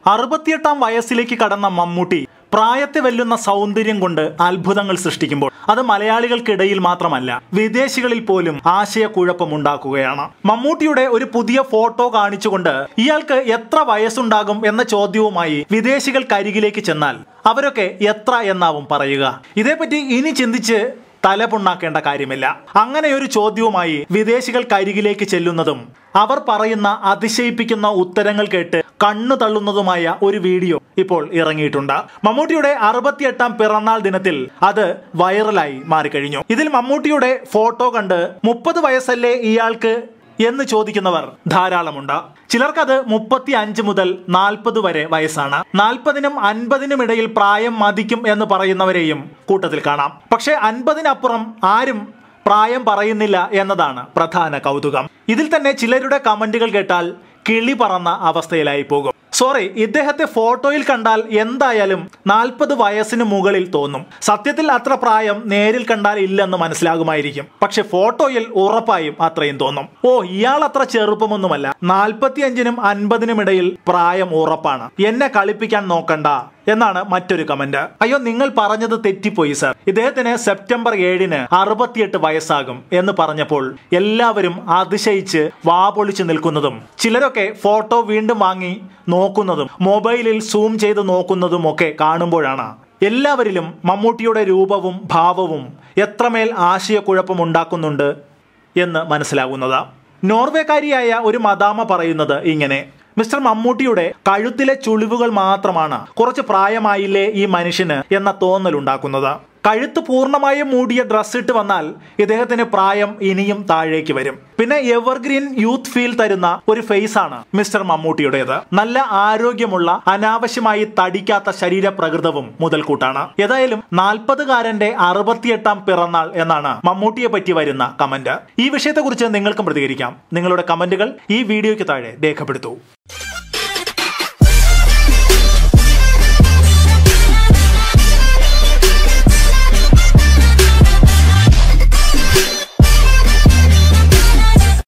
അറുപത്തിയെട്ടാം വയസ്സിലേക്ക് കടന്ന മമ്മൂട്ടി പ്രായത്തെ വെല്ലുന്ന സൗന്ദര്യം കൊണ്ട് അത്ഭുതങ്ങൾ സൃഷ്ടിക്കുമ്പോൾ അത് മലയാളികൾക്കിടയിൽ മാത്രമല്ല വിദേശികളിൽ പോലും ആശയക്കുഴപ്പമുണ്ടാക്കുകയാണ് മമ്മൂട്ടിയുടെ ഒരു പുതിയ ഫോട്ടോ കാണിച്ചുകൊണ്ട് ഇയാൾക്ക് എത്ര വയസ്സുണ്ടാകും എന്ന ചോദ്യവുമായി വിദേശികൾക്കരികിലേക്ക് ചെന്നാൽ അവരൊക്കെ എത്ര എന്നാവും പറയുക ഇതേപ്പറ്റി ഇനി ചിന്തിച്ച് തലപുണ്ണാക്കേണ്ട കാര്യമില്ല അങ്ങനെ ഒരു ചോദ്യവുമായി വിദേശികൾക്കരികിലേക്ക് ചെല്ലുന്നതും അവർ പറയുന്ന അതിശയിപ്പിക്കുന്ന ഉത്തരങ്ങൾ കേട്ട് കണ്ണു തള്ളുന്നതുമായ ഒരു വീഡിയോ ഇപ്പോൾ ഇറങ്ങിയിട്ടുണ്ട് മമ്മൂട്ടിയുടെ അറുപത്തിയെട്ടാം പിറന്നാൾ ദിനത്തിൽ അത് വൈറലായി മാറിക്കഴിഞ്ഞു ഇതിൽ മമ്മൂട്ടിയുടെ ഫോട്ടോ കണ്ട് മുപ്പത് വയസ്സല്ലേ ഇയാൾക്ക് എന്ന് ചോദിക്കുന്നവർ ധാരാളമുണ്ട് ചിലർക്കത് മുപ്പത്തി അഞ്ച് മുതൽ നാൽപ്പത് വരെ വയസ്സാണ് നാൽപ്പതിനും അൻപതിനും ഇടയിൽ പ്രായം മതിക്കും എന്ന് പറയുന്നവരെയും കൂട്ടത്തിൽ കാണാം പക്ഷേ അൻപതിനപ്പുറം ആരും പ്രായം പറയുന്നില്ല എന്നതാണ് പ്രധാന കൗതുകം ഇതിൽ തന്നെ ചിലരുടെ കമന്റുകൾ കേട്ടാൽ കിളി പറന്ന അവസ്ഥയിലായി പോകും സോറി ഇദ്ദേഹത്തെ ഫോട്ടോയിൽ കണ്ടാൽ എന്തായാലും നാൽപ്പത് വയസ്സിന് മുകളിൽ തോന്നും സത്യത്തിൽ അത്ര പ്രായം നേരിൽ കണ്ടാൽ ഇല്ലെന്ന് മനസ്സിലാകുമായിരിക്കും പക്ഷെ ഫോട്ടോയിൽ ഉറപ്പായും അത്രയും തോന്നും ഓ ഇയാൾ അത്ര ചെറുപ്പമൊന്നുമല്ല നാൽപ്പത്തിയഞ്ചിനും അൻപതിനും ഇടയിൽ പ്രായം ഉറപ്പാണ് എന്നെ കളിപ്പിക്കാൻ നോക്കണ്ട എന്നാണ് മറ്റൊരു കമന്റ് അയ്യോ നിങ്ങൾ പറഞ്ഞത് തെറ്റിപ്പോയി സർ ഇദ്ദേഹത്തിന് സെപ്റ്റംബർ ഏഴിന് അറുപത്തിയെട്ട് വയസ്സാകും എന്ന് പറഞ്ഞപ്പോൾ എല്ലാവരും അതിശയിച്ച് വാപൊളിച്ചു നിൽക്കുന്നതും ചിലരൊക്കെ ഫോട്ടോ വീണ്ടും വാങ്ങി നോക്കുന്നതും മൊബൈലിൽ സൂം ചെയ്ത് നോക്കുന്നതും ഒക്കെ കാണുമ്പോഴാണ് എല്ലാവരിലും മമ്മൂട്ടിയുടെ രൂപവും ഭാവവും എത്രമേൽ ആശയക്കുഴപ്പമുണ്ടാക്കുന്നുണ്ട് എന്ന് മനസ്സിലാകുന്നത് നോർവേക്കാരിയായ ഒരു മദാമ പറയുന്നത് ഇങ്ങനെ മിസ്റ്റർ മമ്മൂട്ടിയുടെ കഴുത്തിലെ ചുളിവുകൾ മാത്രമാണ് കുറച്ച് പ്രായമായില്ലേ ഈ മനുഷ്യന് എന്ന തോന്നലുണ്ടാക്കുന്നത് കഴുത്ത് പൂർണ്ണമായും മൂടിയ ഡ്രസ് ഇട്ട് വന്നാൽ ഇദ്ദേഹത്തിന് പ്രായം ഇനിയും താഴേക്ക് വരും പിന്നെ എവർഗ്രീൻ യൂത്ത് ഫീൽ തരുന്ന ഒരു ഫേസ് ആണ് മിസ്റ്റർ മമ്മൂട്ടിയുടേത് നല്ല ആരോഗ്യമുള്ള അനാവശ്യമായി തടിക്കാത്ത ശരീരപ്രകൃതവും മുതൽക്കൂട്ടാണ് ഏതായാലും നാൽപ്പതുകാരന്റെ അറുപത്തിയെട്ടാം പിറന്നാൾ എന്നാണ് മമ്മൂട്ടിയെ പറ്റി വരുന്ന കമന്റ് ഈ വിഷയത്തെക്കുറിച്ച് നിങ്ങൾക്കും പ്രതികരിക്കാം നിങ്ങളുടെ കമന്റുകൾ ഈ വീഡിയോയ്ക്ക് താഴെ രേഖപ്പെടുത്തൂ